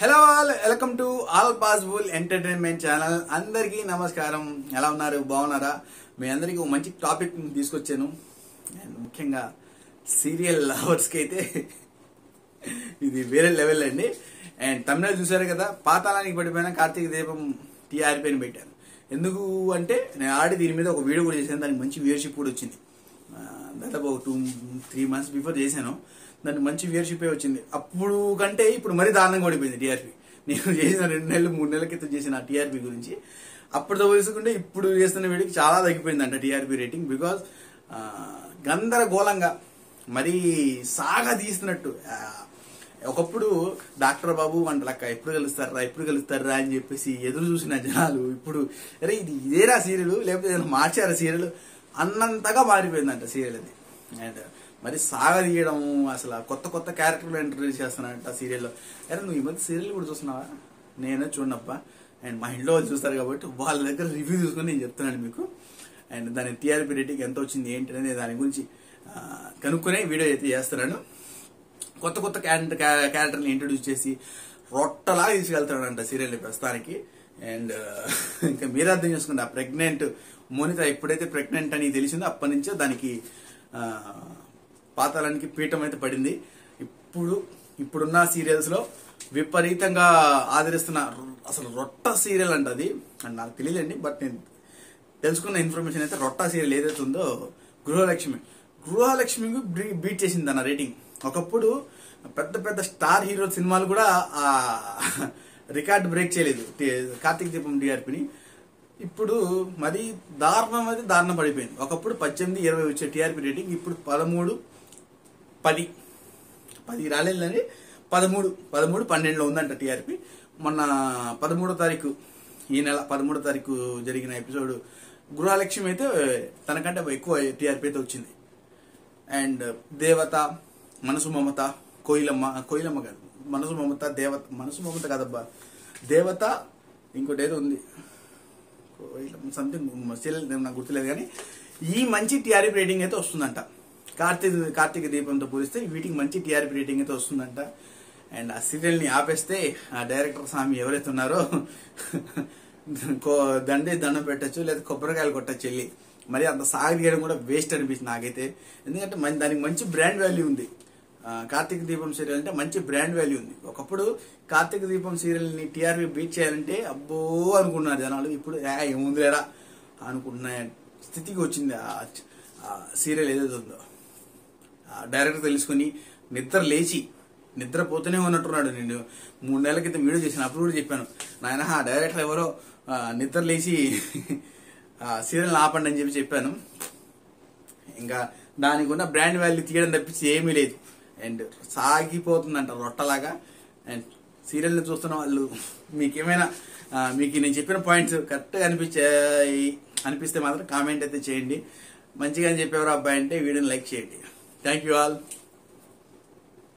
hello all welcome to all possible entertainment channel అందరికీ నమస్కారం ఎలా ఉన్నారు బాగున్నారా మీ అందరికీ ఒక మంచి టాపిక్ తీసుకొచ్చాను అండ్ ముఖ్యంగా సీరియల్ లవర్స్కి అయితే ఇది వేరే లెవెల్ అండి అండ్ తమిళ చూసారు కదా పాతాళానికి పడిపోయిన కార్తీక దీపం టీఆర్పీ అని పెట్టాను ఎందుకు అంటే నేను ఆల్రెడీ దీని మీద ఒక వీడియో కూడా చేశాను దానికి మంచి వ్యూయర్షిప్ కూడా వచ్చింది ఆ, దాదాపు ఒక టూ త్రీ మంత్స్ బిఫోర్ చేశాను దానికి మంచి వ్యూయర్షిప్ వచ్చింది అప్పుడు కంటే ఇప్పుడు మరీ దారుణంగా ఓడిపోయింది టీఆర్పీ నేను చేసిన రెండు నెలలు మూడు నెలల క్రితం చేసిన టీఆర్పీ గురించి అప్పటితో పోల్చుకుంటే ఇప్పుడు చేస్తున్న వీడియోకి చాలా తగ్గిపోయిందంట టీఆర్పీ రేటింగ్ బికాస్ గందరగోళంగా మరీ సాగా తీస్తున్నట్టు ఆ, ఒకప్పుడు డాక్టర్ బాబు వంటలక్క ఎప్పుడు కలుస్తారా ఎప్పుడు కలుస్తారా అని చెప్పేసి ఎదురు చూసిన జనాలు ఇప్పుడు అరే ఇది ఇదేరా సీరియల్ లేకపోతే ఏదైనా మార్చారా సీరియల్ అన్నంతగా మారిపోయిందంట సీరియల్ అది అండ్ మరి సాగ తీయడం అసలు కొత్త కొత్త క్యారెక్టర్లు ఇంట్రడ్యూస్ చేస్తున్నారంట సీరియల్లో అరే నువ్వు ఈ మధ్య సీరియల్ కూడా చూస్తున్నావా నేనే చూడనప్పా అండ్ మా ఇంట్లో వాళ్ళు చూస్తారు కాబట్టి వాళ్ళ దగ్గర రివ్యూ చూసుకొని నేను చెప్తున్నాను మీకు అండ్ దాని టీఆర్పీ రేటింగ్ ఎంత వచ్చింది ఏంటి అనేది దాని గురించి ఆ, కనుక్కునే వీడియో అయితే చేస్తున్నాను కొత్త కొత్త క్యారెక్టర్ క్యారెక్టర్ని ఇంట్రడ్యూస్ చేసి రొట్టలా తీసుకెళ్తాడంట సీరియల్ ప్రస్తుతానికి అండ్ ఇంకా మీరు అర్థం చేసుకోండి ఆ ప్రెగ్నెంట్ మోనిత ఎప్పుడైతే ప్రెగ్నెంట్ అని తెలిసిందో అప్పటి నుంచే దానికి ఆ, పాతాళానికి పీఠం అయితే పడింది ఇప్పుడు ఇప్పుడున్న సీరియల్స్ లో విపరీతంగా ఆదరిస్తున్న అసలు రొట్ట సీరియల్ అంట అది అండ్ నాకు తెలియదండి బట్ నేను తెలుసుకున్న ఇన్ఫర్మేషన్ అయితే రొట్టా సీరియల్ ఏదైతే ఉందో గృహలక్ష్మి గృహలక్ష్మికి బ్రీ- బీట్ చేసింది అన్న రేటింగ్ ఒకప్పుడు పెద్ద పెద్ద స్టార్ హీరో సినిమాలు కూడా ఆ రికార్డ్ బ్రేక్ చేయలేదు టి- కార్తీక్ దీపం డిఆర్పిని ఇప్పుడు మరి దారుణం అయితే దారుణం పడిపోయింది ఒకప్పుడు పద్దెనిమిది ఇరవై వచ్చే టీఆర్పీ రేటింగ్ ఇప్పుడు పదమూడు పది పది రాలేదని పదమూడు పదమూడు పన్నెండులో ఉందంట టీఆర్పీ మొన్న పదమూడో తారీఖు ఈ నెల పదమూడో తారీఖు జరిగిన ఎపిసోడ్ గృహలక్ష్మి అయితే తనకంటే ఎక్కువ టీఆర్పీ అయితే వచ్చింది అండ్ దేవత మనసు మమత కోయిలమ్మ కోయిలమ్మ కాదు మనసు మమత దేవత మనసు మమత కాదబ్బా దేవత ఇంకోటి ఏదో ఉంది సంథింగ్ సీరియల్ నాకు గుర్తులేదు కానీ ఈ మంచి టీఆర్పీ రేటింగ్ అయితే వస్తుందంట కార్తీక కార్తీక దీపంతో పోలిస్తే వీటికి మంచి టీఆర్పీ రేటింగ్ అయితే వస్తుందంట అండ్ ఆ సీరియల్ ని ఆపేస్తే ఆ డైరెక్టర్ స్వామి ఎవరైతే ఉన్నారో కో- దండే దండం పెట్టచ్చు లేదా కొబ్బరికాయలు కొట్టచ్చు వెళ్ళి మరి అంత సాగు తీయడం కూడా వేస్ట్ అనిపిస్తుంది నాకైతే ఎందుకంటే మన దానికి మంచి బ్రాండ్ వాల్యూ ఉంది ఆ, కార్తీక దీపం సీరియల్ అంటే మంచి బ్రాండ్ వాల్యూ ఉంది ఒకప్పుడు కార్తీక దీపం సీరియల్ ని టీఆర్పీ బీట్ చేయాలంటే అబ్బో అనుకున్నారు జనాలు ఇప్పుడు "ఏ, ఏముందిలేరా అనుకున్న స్థితికి వచ్చింది ఆ ఆ సీరియల్ ఏదైతే ఉందో ఆ డైరెక్టర్ తెలుసుకుని నిద్ర లేచి నిద్రపోతూనే ఉన్నట్టున్నాడు నేను మూడు నెలల క్రితం వీడియో చేశాను అప్పుడు కూడా చెప్పాను నాయన ఆ డైరెక్టర్ ఎవరో ఆ, నిద్ర లేచి ఆ సీరియల్ ఆపండి అని చెప్పి చెప్పాను ఇంకా దానికి ఉన్న బ్రాండ్ వాల్యూ తీయడం తప్పించి ఏమీ లేదు అండ్ సాగిపోతుందంట రొట్టలాగా అండ్ సీరియల్ని చూస్తున్న వాళ్ళు మీకు ఏమైనా ఆ, మీకు నేను చెప్పిన పాయింట్స్ కరెక్ట్గా అనిపించాయి అనిపిస్తే మాత్రం కామెంట్ అయితే చేయండి మంచిగా అని చెప్పేవారు అబ్బాయి అంటే వీడియోని లైక్ చేయండి థ్యాంక్ యూ ఆల్